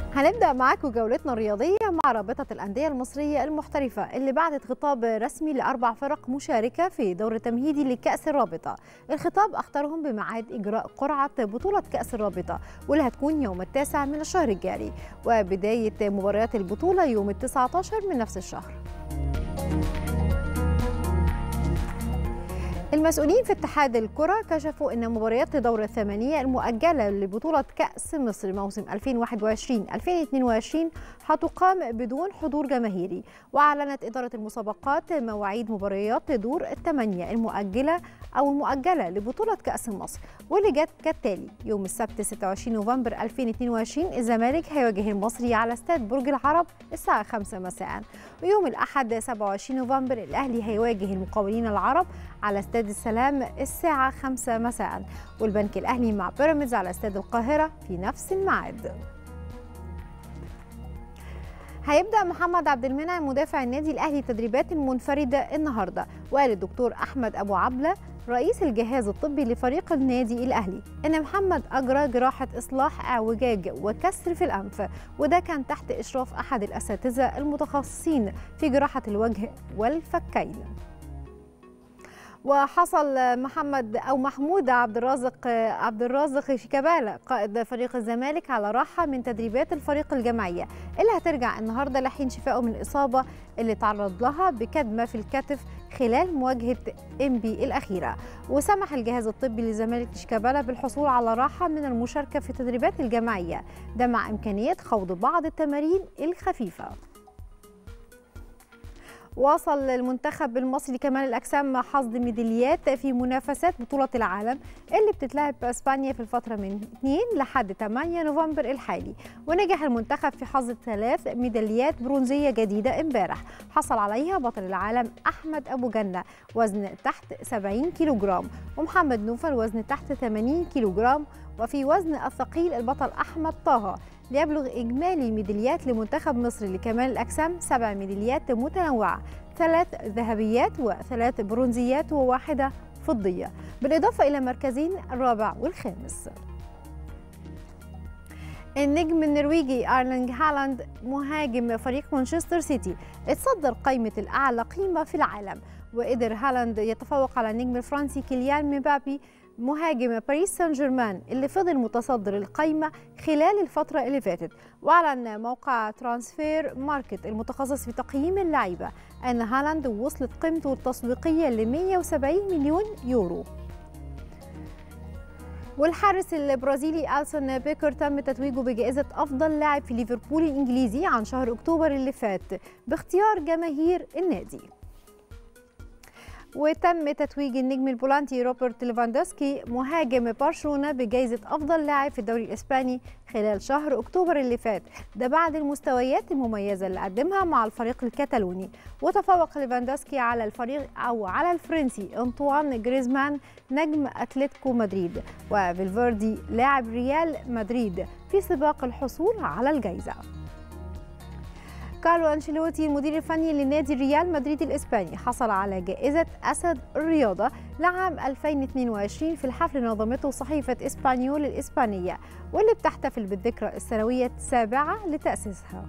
هنبدأ معاكم جولتنا الرياضية مع رابطة الأندية المصرية المحترفة اللي بعتت خطاب رسمي لأربع فرق مشاركة في دور التمهيدي لكأس الرابطة الخطاب أخطرهم بميعاد إجراء قرعة بطولة كأس الرابطة واللي هتكون يوم التاسع من الشهر الجاري وبداية مباريات البطولة يوم التسعة عشر من نفس الشهر المسؤولين في اتحاد الكرة كشفوا أن مباريات دور الثمانية المؤجلة لبطولة كأس مصر موسم 2021-2022 هتقام بدون حضور جماهيري وأعلنت إدارة المسابقات مواعيد مباريات دور الثمانية المؤجلة أو المؤجلة لبطولة كأس مصر واللي جت كالتالي يوم السبت 26 نوفمبر 2022 الزمالك هيواجه المصري على استاد برج العرب الساعة 5 مساء ويوم الأحد 27 نوفمبر الأهلي هيواجه المقاولين العرب على استاد السلام الساعة 5 مساء والبنك الأهلي مع بيراميدز على استاد القاهرة في نفس الميعاد هيبدأ محمد عبد المنعم مدافع النادي الأهلي التدريبات المنفردة النهاردة وقال الدكتور أحمد أبو عبلة رئيس الجهاز الطبي لفريق النادي الأهلي إن محمد أجرى جراحة إصلاح اعوجاج وكسر في الأنف وده كان تحت إشراف أحد الأساتذة المتخصصين في جراحة الوجه والفكين وحصل محمد او محمود عبد الرازق عبد الرازق شيكابالا قائد فريق الزمالك على راحه من تدريبات الفريق الجماعيه اللي هترجع النهارده لحين شفائه من الاصابه اللي تعرض لها بكدمه في الكتف خلال مواجهه انبي الاخيره وسمح الجهاز الطبي للزمالك شيكابالا بالحصول على راحه من المشاركه في التدريبات الجماعيه ده مع امكانيه خوض بعض التمارين الخفيفه واصل المنتخب المصري لكمال الاجسام حصد ميداليات في منافسات بطوله العالم اللي بتتلعب في اسبانيا في الفتره من 2 لحد 8 نوفمبر الحالي ونجح المنتخب في حصد ثلاث ميداليات برونزيه جديده امبارح حصل عليها بطل العالم احمد ابو جنه وزن تحت 70 كيلوغرام ومحمد نوفل وزن تحت 80 كيلوغرام وفي وزن الثقيل البطل احمد طه ليبلغ إجمالي الميداليات لمنتخب مصر لكمال الأجسام سبع ميداليات متنوعة ثلاث ذهبيات وثلاث برونزيات وواحدة فضية بالإضافة إلى مركزين الرابع والخامس النجم النرويجي أرلينج هالاند مهاجم فريق مانشستر سيتي اتصدر قائمة الأعلى قيمة في العالم وقدر هالاند يتفوق على النجم الفرنسي كيليان مبابي مهاجم باريس سان جيرمان اللي فضل متصدر القائمة خلال الفترة اللي فاتت وأعلن موقع ترانسفير ماركت المتخصص في تقييم اللعيبة أن هالاند وصلت قيمته التسويقية ل 170 مليون يورو والحارس البرازيلي ألسون بيكر تم تتويجه بجائزة أفضل لاعب في ليفربول الإنجليزي عن شهر أكتوبر اللي فات باختيار جماهير النادي وتم تتويج النجم البولندي روبرت ليفاندوسكي مهاجم برشلونه بجائزه افضل لاعب في الدوري الاسباني خلال شهر اكتوبر اللي فات ده بعد المستويات المميزه اللي قدمها مع الفريق الكتالوني وتفوق ليفاندوسكي على الفريق او على الفرنسي انطوان جريزمان نجم اتلتيكو مدريد وفالفيردي لاعب ريال مدريد في سباق الحصول على الجائزه كارلو أنشيلوتي المدير الفني لنادي ريال مدريد الإسباني حصل على جائزة أسد الرياضة لعام 2022 في الحفل نظمته صحيفة إسبانيول الإسبانية واللي بتحتفل بالذكرى السنوية السابعة لتأسيسها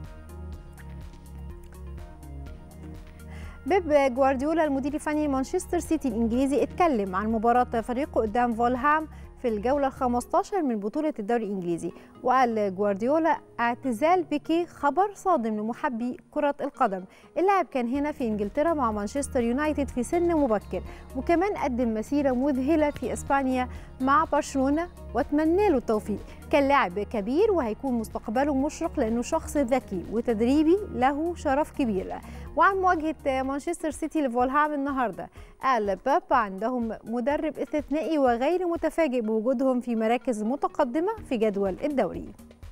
بيب جوارديولا المدير الفني لمانشستر سيتي الإنجليزي اتكلم عن مباراة فريقه قدام فولهام في الجولة ال 15 من بطولة الدوري الإنجليزي وقال جوارديولا اعتزال بيكي خبر صادم لمحبي كرة القدم اللاعب كان هنا في إنجلترا مع مانشستر يونايتد في سن مبكر وكمان قدم مسيرة مذهلة في إسبانيا مع برشلونة واتمنى له التوفيق كان لاعب كبير وهيكون مستقبله مشرق لأنه شخص ذكي وتدريبي له شرف كبير وعن مواجهة مانشستر سيتي لفولهام النهاردة قال باب عندهم مدرب استثنائي وغير متفاجئ بوجودهم في مراكز متقدمة في جدول الدوري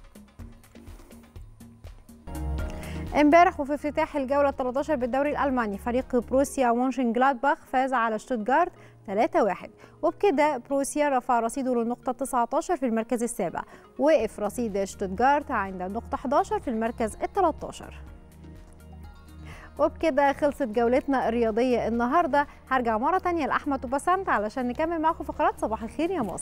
امبارح وفي افتتاح الجولة 13 بالدوري الألماني فريق بروسيا مونشن جلادباخ فاز على شتوتجارت 3-1 وبكده بروسيا رفع رصيده للنقطة 19 في المركز السابع وقف رصيد شتوتجارت عند النقطة 11 في المركز ال 13 وبكده خلصت جولتنا الرياضية النهاردة هرجع مرة تانية لأحمد وبسنت علشان نكمل معاكم فقرات صباح الخير يا مصر